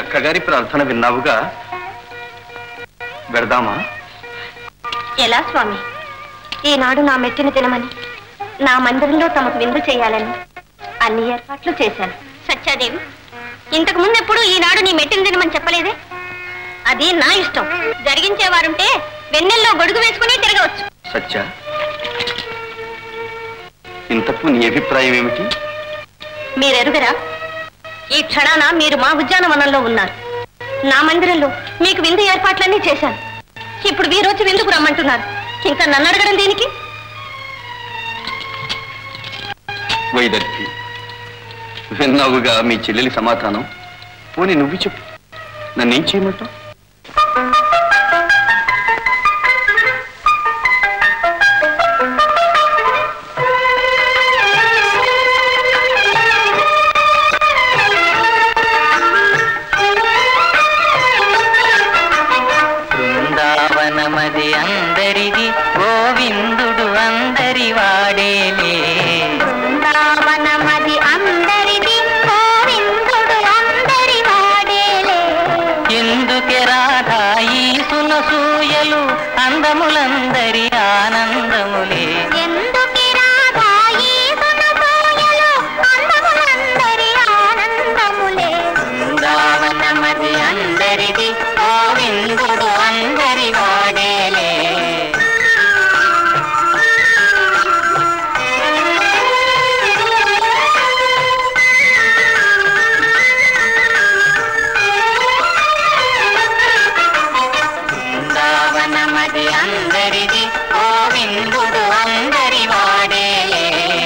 అక్కగారి ప్రార్థన విన్నావుగా వెడదామా ఎలా స్వామి ఈనాడు నా మెట్టిన తినమని నా మందిరంలో తమకు విందు చేయాలని అన్ని ఏర్పాట్లు చేశాను సత్యాదేవి ఇంతకు ముందు ఎప్పుడు ఈనాడు నీ మెట్టిన తినమని చెప్పలేదే అది నా ఇష్టం జరిగించేవారుంటే వెన్నెల్లో గొడుగు వేసుకుని తిరగవచ్చు సత్య ఇంతకు నీ అభిప్రాయం ఏమిటి మీరెరుగరా ఈ క్షణాన మీరు మా ఉద్యానవనంలో ఉన్నారు నా మందిరంలో మీకు విందు ఏర్పాట్లన్నీ చేశాను ఇప్పుడు వీరొచ్చి విందుకు రమ్మంటున్నారు ఇంకా నన్ను అడగడం దేనికి వైదర్భి విన్నావుగా మీ చెల్లెలి సమాధానం పోనీ నువ్వు చెప్పు నన్నేం చేయమంటావు బృందావనమది అందరిది గోవిందుడు అందరి వాడేలే బృందావనమది అందరిది గోవిందుడు అందరి వాడేలే ఎందుకే రాధా ఈ సునసూయలు అందములందరి ఆనందములే ఎందుకి రాధా ఈ సునసూయలు అందములందరి ఆనందములే బృందావనమది అందరిది గోవిందుడు అందరి వాడేలే బృందావనమది అందరిది గోవిందుడు అందరి వాడేలే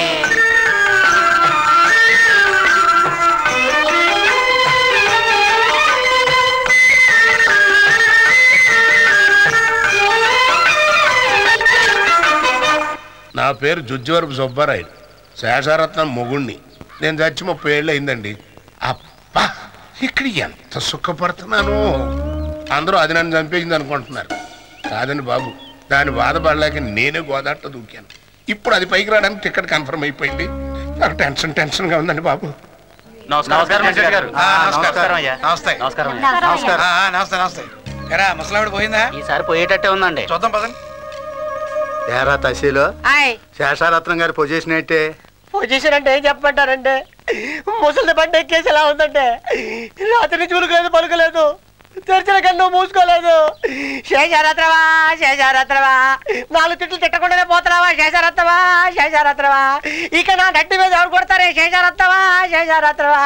నా పేరు జుజ్జివరపు సుబ్బారాయుడు శేషారత్నం మొగుణ్ణి నేను చచ్చి ముప్పై ఏళ్ళు అయిందండి అబ్బా ఇక్కడ ఎంత సుఖపడుతున్నాను అందరూ అది నన్ను చంపేసింది అనుకుంటున్నారు కాదండి బాబు దాని బాధపడలేక నేనే గోదాట్లో దూకాను ఇప్పుడు అది పైకి రావడానికి టికెట్ కన్ఫర్మ్ అయిపోయింది నాకు టెన్షన్ టెన్షన్గా ఉందండి బాబు నమస్కారం మేనేజర్ గారు ఆ, నమస్కారం అయ్యా నమస్తే నమస్కారం ఆ, ఆ, నమస్తే నమస్తే ఎరా ముసలావిడ పోయిందా ఈసారి పోయేటట్టే ఉందండి చూద్దాం పదండి ఏరా తహసీలు ఆయ్ శేషారత్నం గారి పొజిషన్ ఏంటి పొజిషన్ అంటే ఏం చెప్పమంటారంటే ముసలి బండి ఎక్కేసి ఎలా ఉందంటే రాత్రి నుంచి ఉరకలేదు పలుకలేదు తెరిచిన కన్ను మూసుకోలేదు శేషారత్నవా శేషారత్నవా నాలుగు తిట్లు తిట్టకుండానే పోతున్నావా శేషారత్నవా శేషారత్నవా ఇక నా గట్టి మీద ఎవరు కొడతారే శేషారత్నవా శేషారత్నవా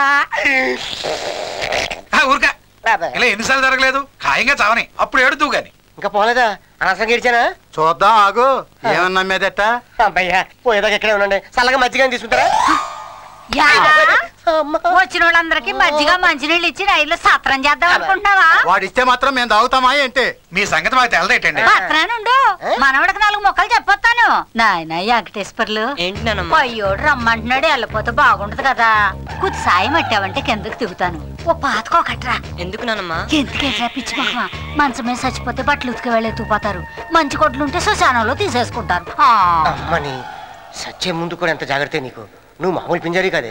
ఆ, ఊరుకా ఇలా ఎన్నిసార్లు జరగలేదు ఖాయంగా చావని అప్పుడు ఏడుతూ గాని ఇంకా పోలేదా అనవసరం గడిచానా చూద్దాం ఆగు ఏమన్నా మీదట అబ్బయ్యా పోయేదాకా ఇక్కడే ఉండండి చల్లగా మజ్జిగ తీసుకుంటారా వచ్చిన వాళ్ళందరికీ మజ్జిగ మంచినీళ్ళు ఇచ్చి రైల్లో సత్రం చేద్దాం అనుకుంటున్నావా వాడిస్తే మాత్రం మేము తాగుతామా ఏంటి మీ సంగతి మాకు తెలదేటండి పత్రానుండు మనవడికి నాలుగు మొక్కలు చెప్పొస్తాను నాయన వెంకటేశ్వర్లు ఏంటి నానమ్మా అయ్యోడు రమ్మంటున్నాడు వెళ్ళిపోతే బాగుంటది కదా కుది సాయం పట్టావంటే కిందకి దిగుతాను ఓ పాతకోకట్రా ఎందుకు నానమ్మా ఎందుకేట్రా పిచ్చి మొహమా మంచం మీద చచ్చిపోతే బట్టలు ఉతికి వెళ్ళి ఎత్తుకుపోతారు మంచి కొట్లుంటే శ్మశానంలో తీసేసుకుంటారు ఆ. అమ్మని సచ్చే ముందు కూడా ఎంత జాగ్రత్త నీకు నువ్వు మామూలు పింజారీ కదే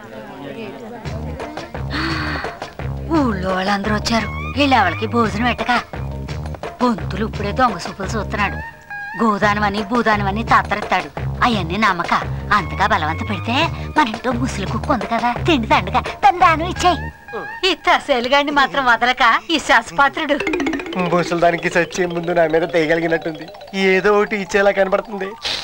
ఊళ్ళో వాళ్ళందరూ వచ్చారు వీళ్ళెవరికి భోజనం పెట్టక బొంతులు ఇప్పుడే దొంగ సూపులు చూస్తున్నాడు గోదానమని భూదానమని తాతరెత్తాడు అవన్నీ నమ్మక అంతగా బలవంత పెడితే మన ఇంట్లో ముసలి కుక్క ఉంది కదా తిండి తండగా దాని దానం ఇచ్చేయి ఈ తసేలుగాడిని మాత్రం వదలక ఈ శాస్పాత్రుడు ముసలి దానికి సచ్చే ముందు నా మీద తెగలిగినట్టుంది ఏదో ఒకటి ఇచ్చేలా కనబడుతుంది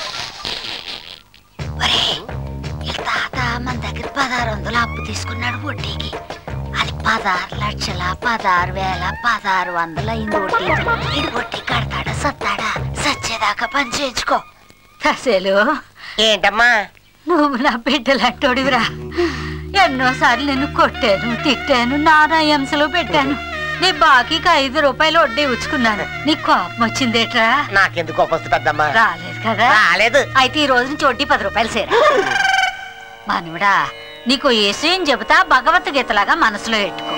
ఒరేయ్, ఈ తాత మన దగ్గర పదహారు వందలు అప్పు తీసుకున్నాడు వడ్డీకి అది పదహారు లక్షల పదహారు వేల పదహారు వందలు అయింది వడ్డీ ఇది వడ్డీ కడతాడా సత్తాడా సచ్చేదాకా పని చేయించుకో తసేలు ఏంటమ్మా నువ్వు నా బిడ్డలంటోడివిరా ఎన్నోసార్లు నిన్ను కొట్టాను తిట్టాను నానా హింసలు పెట్టాను నీ బాకీకి ఐదు రూపాయలు వడ్డీ ఉచ్చుకున్నాను నీ కోపం వచ్చిందేట్రా నాకెందుకు కోపం పెద్దమ్మా రాలేదు కదా రాలేదు అయితే ఈ రోజు నుంచి వడ్డీ పది రూపాయలు సేరా మనవడా నీకు ఏం చెబుతా భగవద్గీతలాగా మనసులో పెట్టుకో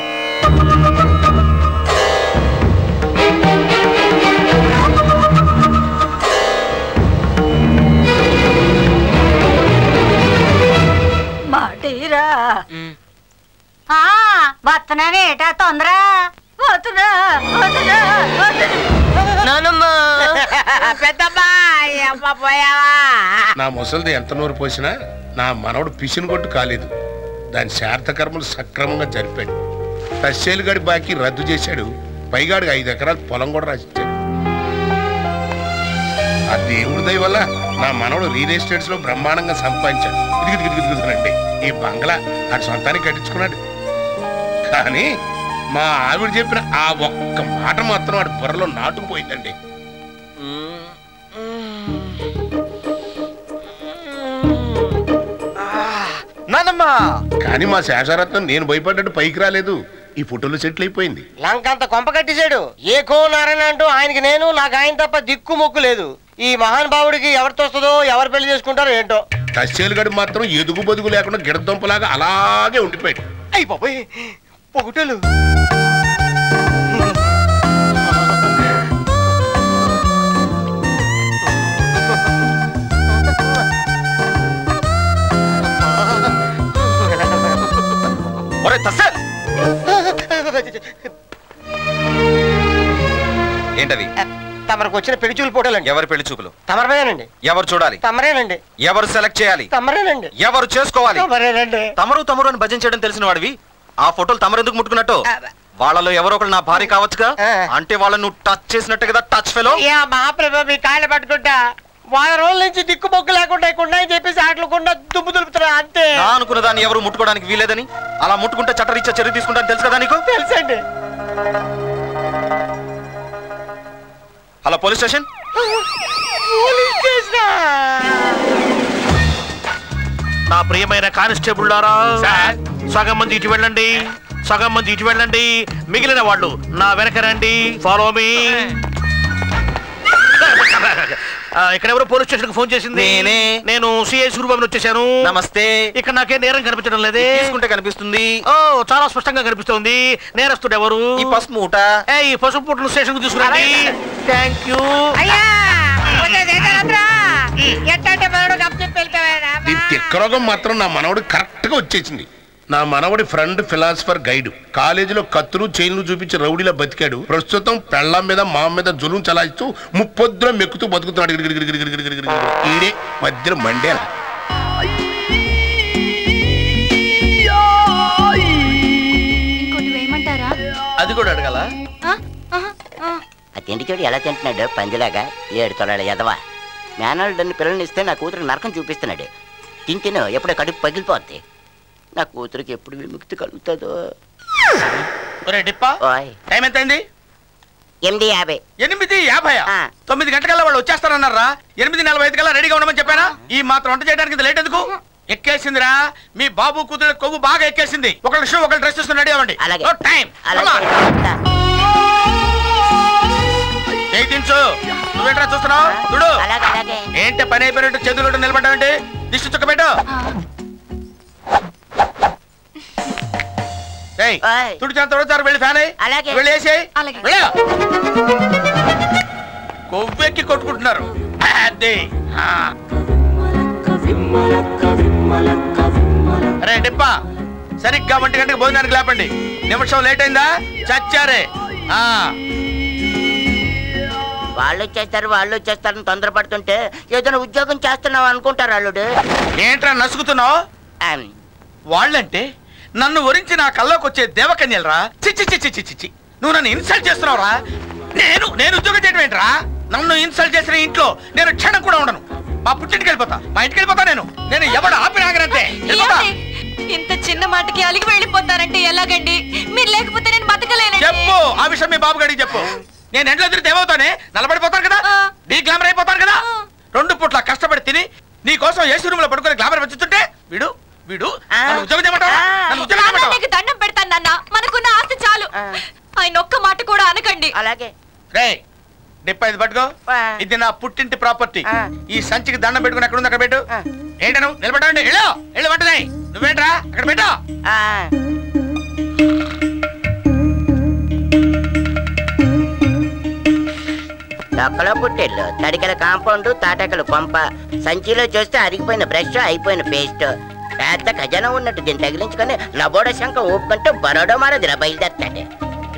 మాటీరా ఆ వస్తున్నానేటా తొందర పెద్దమ్మాయి అమ్మ పోయావా నా ముసలిది ఎంత నోరు పోసినా నా మనవడు పిసిని కొట్టు కాలేదు దాని శార్థకర్మలు సక్రమంగా జరిపాడు తస్సేలుగాడి బాకీ రద్దు చేశాడు పైగాడికి ఐదు ఎకరాల పొలం కూడా రాసిచ్చాడు ఆ దేవుడి దయ వల్ల నా మనవడు రియల్ ఎస్టేట్స్ లో బ్రహ్మాండంగా సంపాదించాడు ఇదిగి ఇదిగి ఇదిగుతుందండి ఈ బంగ్లా ఆడి సొంతానికి కట్టించుకున్నాడు కానీ మా ఆవిడ చెప్పిన ఆ ఒక్క మాట మాత్రం వాడి బుర్రలో నాటుకుపోయిందండి నానమ్మ కానీ మా శేషారత్నం నేను భయపడ్డట్టు పైకి రాలేదు ఈ ఫోటోలు సెటిల్ అయిపోయింది లంకంత కొంప కట్టేశాడు ఏ కో నారాయణ అంటూ ఆయనకి నేను నాకు ఆయన తప్ప దిక్కు మొక్కు లేదు ఈ మహానుభావుడికి ఎవరితో వస్తుందో ఎవరు పెళ్లి చేసుకుంటారో ఏంటో తస్సేలుగడు మాత్రం ఎదుగు బదుగు లేకుండా గిడదంపలాగా అలాగే ఉండిపోయాడు అయ్యి బాబాయ్ పొగుటలు ఒరే తస్సల్ ఏంటవి తమరికి వచ్చిన పెళ్లి చూలు ఫోటోలండి ఎవరి పెళ్లి చూపులు తమరమేనండి ఎవరు చూడాలి తమరేనండి ఎవరు సెలెక్ట్ చేయాలి తమరేనండి ఎవరు చేసుకోవాలి తమరేనండి తమరు తమరు అని భజన చేయడం తెలిసిన వాడివి ఆ ఫోటోలు తమరు ఎందుకు ముట్టుకున్నట్టు వాళ్ళలో ఎవరో ఒకరు నా భార్య కావచ్చుగా ఆ. అంటే వాళ్ళని నువ్వు టచ్ చేసినట్టు కదా టచ్ ఫెలో అయ్యా మహాప్రభు మీ కాళ్ళు పట్టుకుంటా వారం రోజుల నుంచి దిక్కు మొక్కు లేకుండా ఇక్కడ అని చెప్పేసి ఆటలుకుండా దుమ్ము దులుపుతున్నా అంతే నా అనుకున్న దాన్ని ఎవరు ముట్టుకోవడానికి వీలేదని అలా ముట్టుకుంటే చట్టరీత్యా చర్య తీసుకుంటాను తెలుసు కదా నీకు తెలుసండి హలో పోలీస్ స్టేషన్ పోలీస్ స్టేషనా? నా ప్రియమైన కానిస్టేబుల్లారా సగం మంది ఇటు వెళ్ళండి సగం మంది ఇటు వెళ్ళండి మిగిలిన వాళ్ళు నా వెనక రండి ఫాలో మీ ఇక్కడ ఎవరో పోలీస్ స్టేషన్ ఫోన్ చేసింది నేనే. నేను సిఐ సూర్యబాబుని వచ్చేసాను నమస్తే ఇక్కడ నాకే నేరం కనిపించడం లేదే తీసుకుంటే కనిపిస్తుంది ఓ చాలా స్పష్టంగా కనిపిస్తోంది నేరస్తుడు ఎవరు ఈ పసుపు మూట ఏ, ఈ పసుపు పుట్టును స్టేషన్ కు తీసుకురండి థ్యాంక్ యూ అయ్యా కొంచెం చేశారంట్రా. ఎట్టంటే మనోడు గప్పు వెళ్తావా ఈ తిక్కరోగం మాత్రం నా మనవడు కరెక్ట్ గా వచ్చేసింది నా మనవడి ఫ్రెండ్ ఫిలాసఫర్ గైడ్ కాలేజీలో కత్తులు చైన్లు చూపించి రౌడీలా బతికాడు ప్రస్తుతం పెళ్ళం మీద మా మీద జులుం చలాయిస్తూ ముప్పొద్దున మెక్కుతూ బతుకుతున్నాడు గిరి గిరి గిరి గిరి గిరి గిరి గిరి గిరి. ఈడే మధ్యలో మండేలా ఇంకోటి వేయమంటారా అది కూడా అడగాల ఆ తిండి చూడు ఎలా తింటున్నాడు పందిలాగా ఏడు తొలాల ఎదవా మేనల్డని పిల్లల్ని ఇస్తే నా కూతురికి నరకం చూపిస్తున్నాడు తిని తిను ఎప్పుడో కడుపు పగిలిపోద్ది నా కూతురికి ఎప్పుడు విముక్తి కలుగుతుందో ఒరే డిప్పా ఓయ్ టైం ఎంత అయింది ఎనిమిది యాభై ఎనిమిది యాభై ఆ. తొమ్మిది గంటకల్లా వాళ్ళు వచ్చేస్తారన్నారా ఎనిమిది నలభై ఐదు కల్లా రెడీగా ఉండమని చెప్పానా ఈ మాత్రం వంట చేయడానికి ఇంత లేట్ ఎందుకు ఎక్కేసిందిరా మీ బాబు కూతురు కొవ్వు బాగా ఎక్కేసింది ఒకళ్ళ షూ ఒకళ్ళు డ్రెస్ తీసుకుని రెడీ అవ్వండి అలాగే. No time. Come on. అలాగే చేయి దించు నువ్వేంట్రా చూస్తున్నావు చూడు అలాగే అలాగే ఏంటి పని అయిపోయినట్టు చేతులు నిలబడ్డావంటే దిష్టి చుక్క పెట్టు ఏయ్, ఓయ్. తుడిచాను తుడతారు వెళ్ళి ఫ్యాన్ అయ్యి అలాగే. వెళ్ళి వేసేయ్ అలాగే. వెళ్ళు. కొవ్వెక్కి కొట్టుకుంటున్నారు అదే ఆ. అరే డిప్పా సరిగ్గా ఒంటి గంటకి భోజనానికి లేపండి నిమిషం లేట్ అయిందా చచ్చారే ఆ వాళ్ళు వచ్చేస్తారు వాళ్ళు వచ్చేస్తారని తొందరపడుతుంటే ఏదైనా ఉద్యోగం చేస్తున్నావు అనుకుంటారు అల్లుడు ఏంట్రా నసుగుతున్నావు ఆమ్, వాళ్ళంటే నన్ను వరించి నా కల్లోకి వచ్చే దేవకన్యలరా చిచ్చి చిచ్చి చిచ్చి చి నువ్వు నన్ను ఇన్సల్ట్ చేస్తున్నావురా నేను నేను ఉద్యోగం చేయడం ఏంట్రా నన్ను ఇన్సల్ట్ చేసిన ఇంట్లో నేను క్షణం కూడా ఉండను మా పుట్టింటికి వెళ్ళిపోతా మా ఇంటికి వెళ్ళిపోతా నేను నేను ఎవడు ఆపి నాగనంతే వెళ్ళిపోతా. ఇంత చిన్న మాటకి అలిగి వెళ్ళిపోతారంటే ఎలాగండి మీరు లేకపోతే నేను బతకలేనండి చెప్పు ఆ విషయం మీ బాబు గడికి చెప్పు నేను ఎండ్లో తిరిగితే ఏమవుతానే నలబడిపోతాను కదా ఆ. డీ గ్లామర్ అయిపోతాను కదా ఆ. రెండు పూట్ల కష్టపడి తిని నీ కోసం ఏసీ రూమ్ లో పడుకొని గ్లామర్ పెంచుతుంటే వీడు వీడు ఆ. నన్ను ఉద్యోగం చేయమంటావా నన్ను ఉద్యోగం నాన్న, చేయమంటావా నీకు దండం పెడతాను నాన్న మనకున్న ఆస్తి చాలు ఆ. ఆయన ఒక్క మాట కూడా అనకండి అలాగే రే డిప్ప ఇది పట్టుకో ఆ. ఇది నా పుట్టింటి ప్రాపర్టీ ఆ. ఈ సంచికి దండం పెట్టుకుని ఎక్కడ ఉంది అక్కడ పెట్టు ఆ. ఏంటను నిలబడండి వెళ్ళు వెళ్ళు పట్టుదాయి నువ్వేంట్రా అక్కడ పెట్టు ఆ, తొక్కలో పుట్టెళ్ళు తడికల కాంపౌండ్ తాటకల కొంప సంచిలో చూస్తే అరిగిపోయిన బ్రష్ అయిపోయిన పేస్ట్ పెద్ద ఖజానా ఉన్నట్టు దీన్ని తగిలించుకొని లబోడ శంఖ ఊపుకుంటూ బరోడో మారదిలా బయలుదేరతాడు